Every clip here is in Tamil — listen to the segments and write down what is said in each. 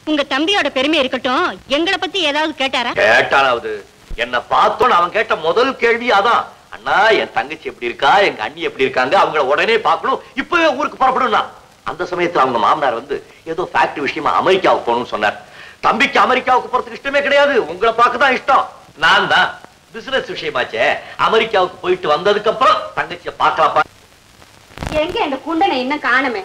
உங்க தம்பியோட பெருமை இருக்கட்டும் எங்களை பத்தி ஏதாவது கேட்டாரா கேட்டாலாவது என்ன பார்த்தோன்னு அவன் கேட்ட முதல் கேள்வி அதான் அண்ணா என் தங்கச்சி எப்படி இருக்கா எங்க அண்ணி எப்படி இருக்காங்க அவங்கள உடனே பார்க்கணும் இப்பவே ஊருக்கு புறப்படணும் அந்த சமயத்துல அவங்க மாமனார் வந்து ஏதோ ஃபேக்டரி விஷயமா அமெரிக்காவுக்கு போகணும்னு சொன்னார் தம்பிக்கு அமெரிக்காவுக்கு போறதுக்கு இஷ்டமே கிடையாது உங்களை பார்க்க தான் இஷ்டம் நான் தான் பிசினஸ் விஷயமாச்சே அமெரிக்காவுக்கு போயிட்டு வந்ததுக்கு அப்புறம் தங்கச்சியை பார்க்கலாப்பா எங்க இந்த குண்டனை இன்னும் காணுமே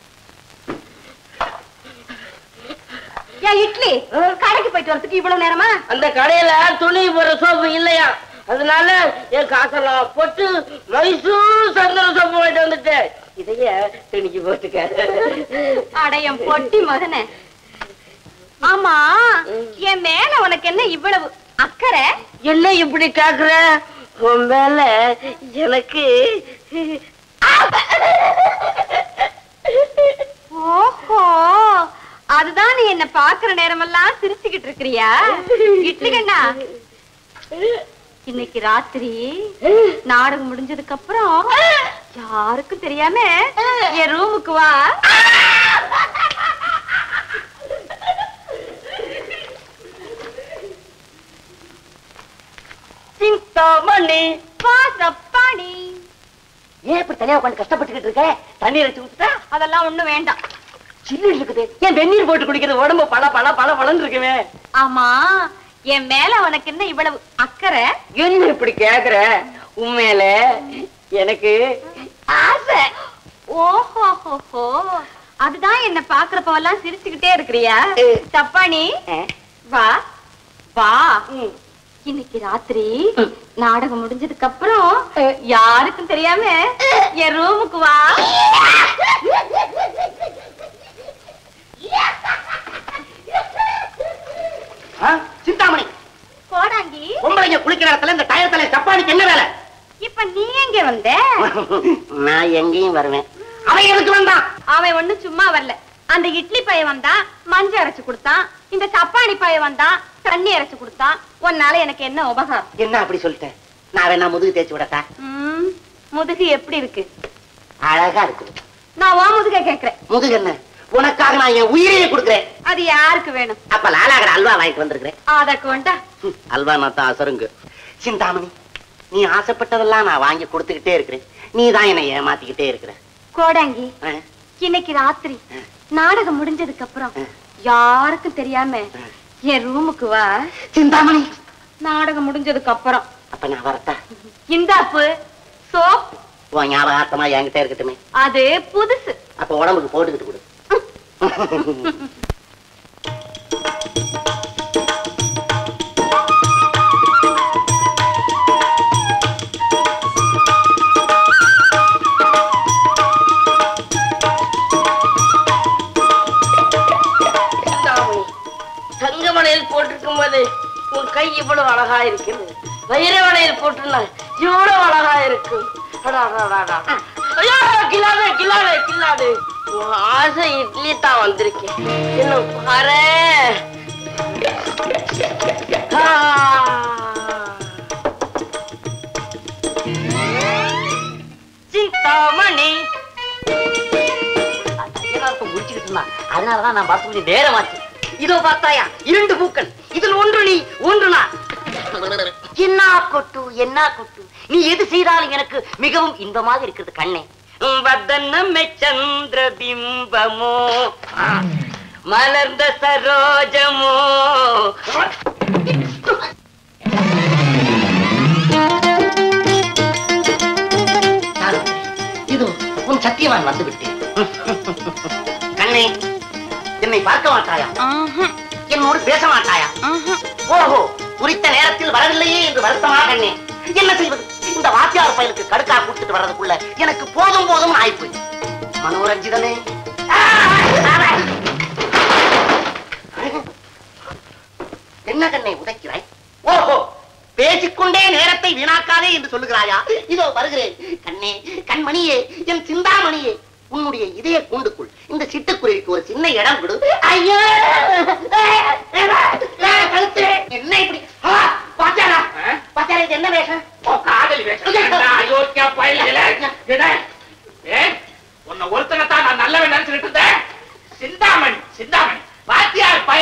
ஏன் இட்லி கடைக்கு போயிட்டு வரதுக்கு இவ்வளவு நேரமா அந்த கடையில துணி போற சோப்பு இல்லையா அதனால என் காசெல்லாம் போட்டு மைசூர் சந்தன சோப்பு வாங்கிட்டு வந்துட்டேன் இதைய துணிக்கு போட்டுக்க அடையம் பொட்டி மகனே ஆமா என் மேல உனக்கு என்ன இவ்வளவு அக்கறை என்ன இப்படி கேக்குற உன் மேல எனக்கு ஓஹோ அதுதான் நீ என்ன பாக்குற நேரமெல்லாம் சிரிச்சுக்கிட்டு இருக்கிறியா இட்லி கண்ணா இன்னைக்கு ராத்திரி நாடகம் முடிஞ்சதுக்கு அப்புறம் யாருக்கும் தெரியாம என் ரூமுக்கு வா சிந்தாமணி பாசப்பாணி ஏன் இப்படி தனியா உட்காந்து கஷ்டப்பட்டுக்கிட்டு இருக்க தண்ணீர் வச்சு ஊத்துட்டா அதெல்லாம் ஒண்ணும் வேண்டாம் சில்லு இருக்குது ஏன் வெந்நீர் போட்டு குடிக்கிறது உடம்பு பல பல பல பலன்னு இருக்குமே ஆமா என் மேல உனக்கு என்ன இவ்வளவு அக்கறை என்ன இப்படி கேக்குற உண்மையில எனக்கு ஆசை ஓஹோ அதுதான் என்ன பாக்குறப்பவெல்லாம் சிரிச்சுக்கிட்டே இருக்கிறியா தப்பாணி வா வா இன்னைக்கு ராத்திரி நாடகம் முடிஞ்சதுக்கு அப்புறம் யாருக்கும் தெரியாம என் ரூமுக்கு வா சிந்தாமணி கோடாங்கி பொம்பளைங்க குளிக்கிற இடத்துல இந்த டயர் தலை சப்பானிக்கு என்ன வேலை இப்ப நீ எங்க வந்த நான் எங்கேயும் வருவேன் அவன் எதுக்கு வந்தான் அவன் ஒண்ணும் சும்மா வரல அந்த இட்லி பைய வந்தான் மஞ்சள் அரைச்சு கொடுத்தான் இந்த சப்பானி பைய வந்தான் தண்ணி அரைச்சு கொடுத்தான் உன்னால எனக்கு என்ன உபகாரம் என்ன அப்படி சொல்லிட்டேன் நான் வேணா முதுகு தேய்ச்சி விடட்டா ம், முதுகு எப்படி இருக்கு அழகா இருக்குது நான் உன் முதுக கேக்குறேன் முதுகு என்ன உனக்காக நான் என் உயிரையே கொடுக்குறேன் அது யாருக்கு வேணும் அப்ப லாலாகர அல்வா வாங்கிட்டு வந்திருக்கிறேன் அதற்கு வேண்டா ஹம், அல்வா நான் தான் அசருங்க சிந்தாமணி நீ ஆசைப்பட்டதெல்லாம் நான் வாங்கி கொடுத்துக்கிட்டே இருக்கிறேன் நீ தான் என்னை ஏமாத்திக்கிட்டே இருக்கிற கோடாங்கி ஆ? இன்னைக்கு ராத்திரி நாடகம் முடிஞ்சதுக்கு அப்புறம் யாருக்கும் தெரியாம என் ரூமுக்கு வா சிந்தாமணி நாடகம் முடிஞ்சதுக்கு அப்புறம் அப்ப நான் வரட்டா இந்த அப்பு சோப் உன் ஞாபகார்த்தமா என்கிட்ட இருக்கட்டுமே அது புதுசு அப்ப உடம்புக்கு போட்டுக்கிட்டு கொடு சிந்தாமணி தங்க வளையல் போட்டிருக்கும் போது உன் கை இவ்வளவு அழகா இருக்கிறது வைர வளையல் போட்டுனா இவ்வளவு அழகா இருக்கும் அடா, அடா, அடா, அடா. ஐயோ, கில்லாதே கில்லாதே கில்லாதே உன் ஆசை இட்லி தான் வந்திருக்கேன் இன்னும் பாரு சிந்தாமணி முடிச்சுக்கிட்டு இருந்தான் அதனாலதான் நான் பார்க்க முடியும் நேரமாச்சு இதோ பார்த்தாயா இரண்டு பூக்கள் இதில் ஒன்று நீ ஒன்று நான் என்ன கொட்டு என்ன கொட்டு நீ எது செய்தாலும் எனக்கு மிகவும் இன்பமாக இருக்கிறது கண்ணே வதனமே சந்திர பிம்பமோ மலர்ந்த சரோஜமோ இது உன் சத்தியவான் வந்து விட்டேன் கண்ணே என்னை பார்க்க மாட்டாயா என்னோடு பேச மாட்டாயா ஓஹோ குறித்த நேரத்தில் வரவில்லையே என்று வருத்தமா கண்ணே என்ன செய்வது இந்த வாத்தியார் பயலுக்கு கடுக்கா கூட்டிட்டு வர்றதுக்குள்ள எனக்கு போதும் போதும் ஆயிப்போய் மனோரஞ்சிதனே என்ன கண்ணை உதைக்கிறாய் ஓஹோ பேசிக்கொண்டே நேரத்தை வீணாக்காதே என்று சொல்லுகிறாயா இதோ வருகிறேன் கண்ணே கண்மணியே என் சிந்தாமணியே உன்னுடைய இதய கூண்டுக்குள் இந்த சிட்டுக்குருவிக்கு ஒரு சின்ன இடம் கொடு ஐயோ கழுத்து என்ன இப்படி ஆ, பாத்தியாடா பாத்தியாடா இது என்ன வேஷம் காதல் வேஷம் என்ன அயோக்கியா பயல்களே. என்ன? ஏன்? உன்னை ஒருத்தனைத்தான் நான் நல்லவன் நினைச்சுட்டு இருந்தேன் சிந்தாமணி சிந்தாமணி வாத்தியார்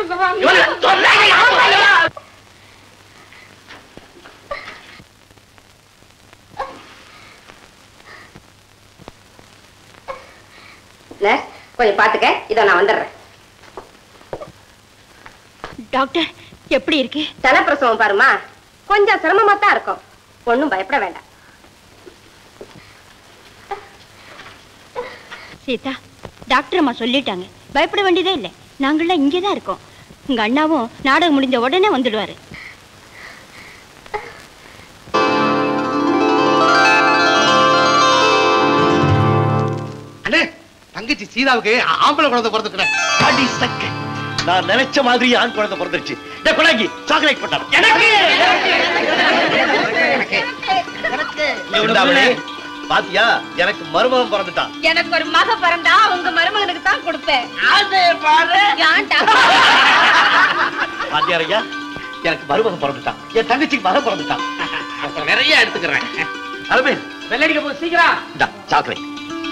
இவனை சொல்லாத யாரும் நர்ஸ் கொஞ்சம் பாத்துக்க இதோ நான் வந்துடுறேன் டாக்டர் எப்படி இருக்கு தனப்பிரசவம் பாருமா கொஞ்சம் சிரமமா தான் இருக்கும் ஒண்ணும் பயப்பட வேண்டாம் சீதா டாக்டர் அம்மா சொல்லிட்டாங்க பயப்பட வேண்டியதே இல்லை நாங்களாம் இங்கே தான் இருக்கோம் உங்க அண்ணாவும் நாடகம் முடிஞ்ச உடனே வந்துடுவாரு அண்ணே தங்கச்சி சீதாவுக்கு ஆம்பளை குழந்தை பிறந்துக்கிறேன் அடி சக்க நான் நினைச்ச மாதிரி ஆண் குழந்தை பிறந்துருச்சு டேய் கொடாங்கி சாக்லேட் பண்ணா எனக்கு பாத்தியா எனக்கு மருமகன் பிறந்துட்டான் எனக்கு ஒரு மக பிறந்தா உங்க மருமகனுக்கு தான் கொடுப்பேன் அது பாரு ஏன்டா பாத்தியா ஐயா எனக்கு மருமகன் பிறந்துட்டான் என் தங்கச்சிக்கு மகன் பிறந்துட்டான் அப்ப நிறைய எடுத்துக்கிறேன் அரவிந்த் வெள்ளடிக்க போது சீக்கிரம் இந்தா சாக்லேட்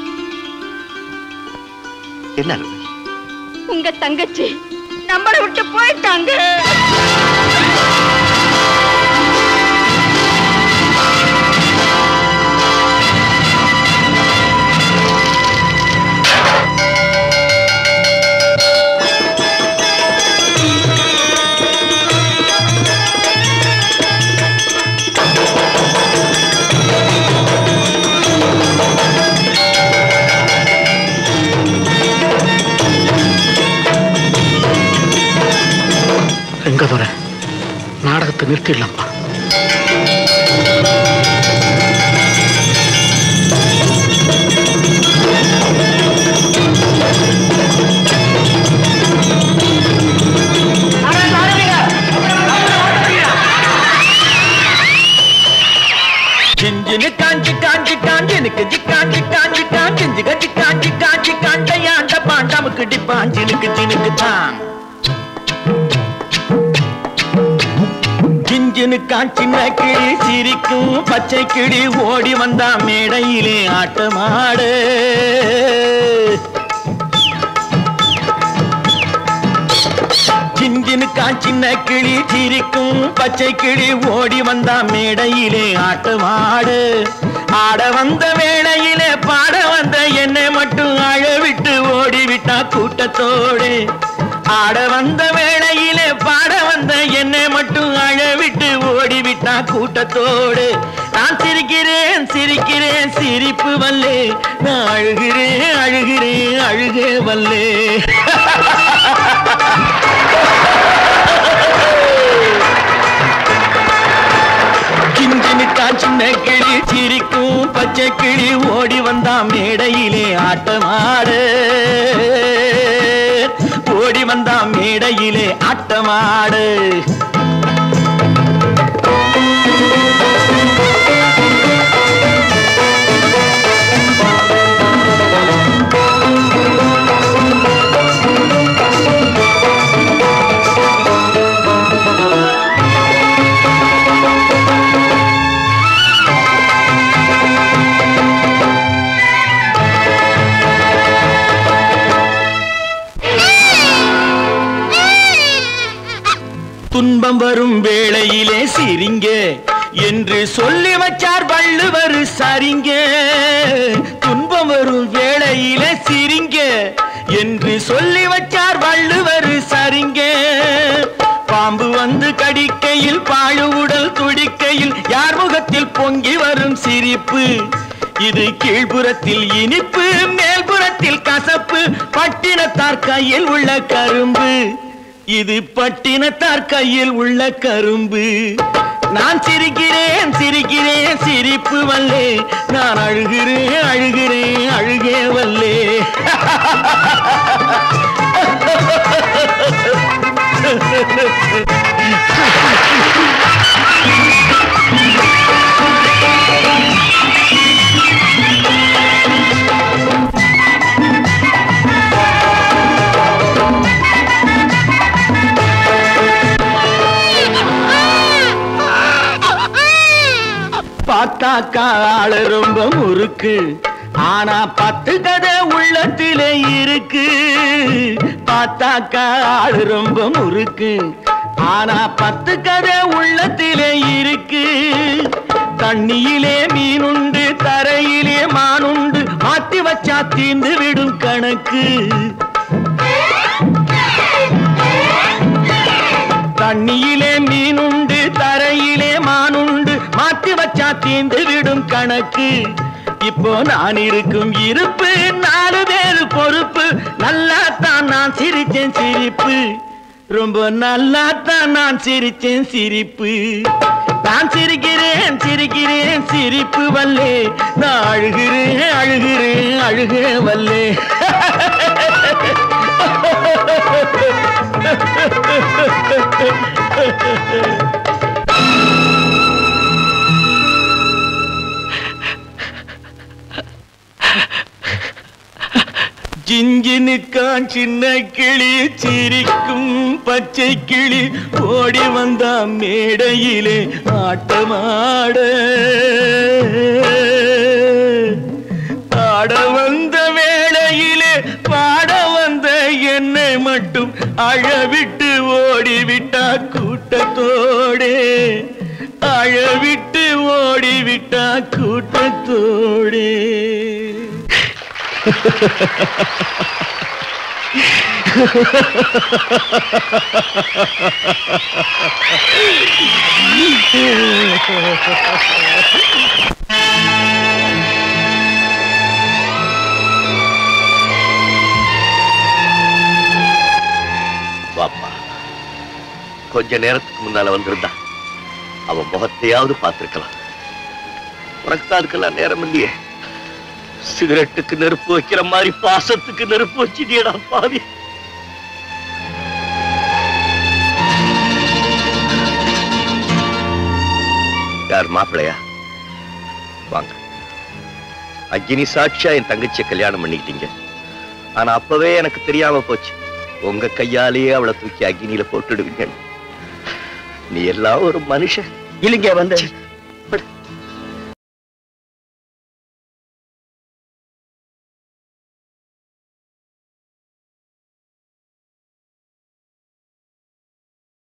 என்ன அரவிந்த்? உங்க தங்கச்சி நம்மளை விட்டு போயிட்டாங்க எங்க துறை நாடகத்தை நிறுத்திடலாம்ப்பா சிஞ்சினு காஞ்சி காஞ்சி காஞ்சி எனக்கு ஜிக்காஞ்சி காஞ்சி காஞ்சி ஜிக ஜிக்காஞ்சி காஞ்சி காண்டையாண்ட பாண்டாமுக்கு டிப்பாஞ்சினுக்கு சினுக்கு தான் கிஞ்சினு காஞ்சின கிளி சிரிக்கும் பச்சை கிளி ஓடி வந்தா மேடையிலே ஆட்டமாடு சிஞ்சினு காஞ்சின கிளி சிரிக்கும் பச்சை கிளி ஓடி வந்தா மேடையிலே ஆட்டமாடு ஆட வந்த வேளையிலே பாட வந்த என்னை மட்டும் அழ விட்டு ஓடி விட்டா கூட்டத்தோடு ஆட வந்த வேளையிலே பாட வந்த என்னை மட்டும் அழ விட்டு ஓடி விட்டா கூட்டத்தோடு நான் சிரிக்கிறேன் சிரிக்கிறேன் சிரிப்பு வல்லே நான் அழுகிறேன் அழுகிறேன் அழுகே வல்லே கிஞ்சினு காஞ்சின கிளி சிரிக்கும் பச்சை கிளி ஓடி வந்தா மேடையிலே ஆட்டமாடு ஓடி வந்தா மேடையிலே ஆட்டமாடு துன்பம் வரும் வேளையிலே சிரிங்க என்று சொல்லி வச்சார் வள்ளுவர் சரிங்க துன்பம் வரும் வேளையிலே சிரிங்க என்று சொல்லி வச்சார் வள்ளுவர் சரிங்க பாம்பு வந்து கடிக்கையில் பாழு உடல் துடிக்கையில் யார் முகத்தில் பொங்கி வரும் சிரிப்பு இது கீழ்ப்புறத்தில் இனிப்பு மேல்புறத்தில் கசப்பு பட்டினத்தார் கையில் உள்ள கரும்பு இது பட்டினத்தார் கையில் உள்ள கரும்பு நான் சிரிக்கிறேன் சிரிக்கிறேன் சிரிப்பு வல்லே நான் அழுகிறேன் அழுகிறேன் அழுகே வல்லே பார்த்தாக்கா ஆளு ரொம்ப முறுக்கு ஆனா பத்து கதை உள்ளத்திலே இருக்கு பார்த்தாக்கா ஆளு ரொம்ப முறுக்கு ஆனா பத்து கதை உள்ளத்திலே இருக்கு தண்ணியிலே மீனுண்டு தரையிலே மானுண்டு மாத்தி வச்சா தீந்து விடும் கணக்கு தண்ணியிலே மீனுண்டு தரையிலே மானுண்டு மாத்தி வச்சா தீந்து விடும் கணக்கு இப்போ நான் இருக்கும் இருப்பு நாலு பேரு பொறுப்பு நல்லா தான் நான் சிரிச்சேன் சிரிப்பு ரொம்ப நல்லா தான் நான் சிரிச்சேன் சிரிப்பு நான் சிரிக்கிறேன் சிரிக்கிறேன் சிரிப்பு வல்லே நான் அழுகிறேன் அழுகிறேன் அழுக வல்லே ஜிஞ்சினுக்கான் சின்ன கிளி சிரிக்கும் பச்சை கிளி ஓடி வந்தா மேடையிலே ஆட்டமாட ஆட வந்த வேளையிலே பாட வந்த என்னை மட்டும் அழவிட்டு ஓடிவிட்டா கூட்டத்தோடே அழவிட்டு ஓடிவிட்டா கூட்டத்தோடே வாப்பா கொஞ்ச நேரத்துக்கு முன்னால வந்திருந்தா அவன் முகத்தையாவது பார்த்திருக்கலாம் உனக்கு தான் அதுக்கெல்லாம் நேரம் இல்லையே சிகரெட்டுக்கு நெருப்பு வைக்கிற மாதிரி பாசத்துக்கு நெருப்பு வச்சிட்டியடா பாவி யார் மாப்பிள்ளையா வாங்க அக்னி சாட்சியா என் தங்கச்சியை கல்யாணம் பண்ணிக்கிட்டீங்க ஆனா அப்பவே எனக்கு தெரியாம போச்சு உங்க கையாலேயே அவளை தூக்கி அக்னியில போட்டுடுவீங்க நீ எல்லாம் ஒரு மனுஷன் இல்லைங்க வந்து படு.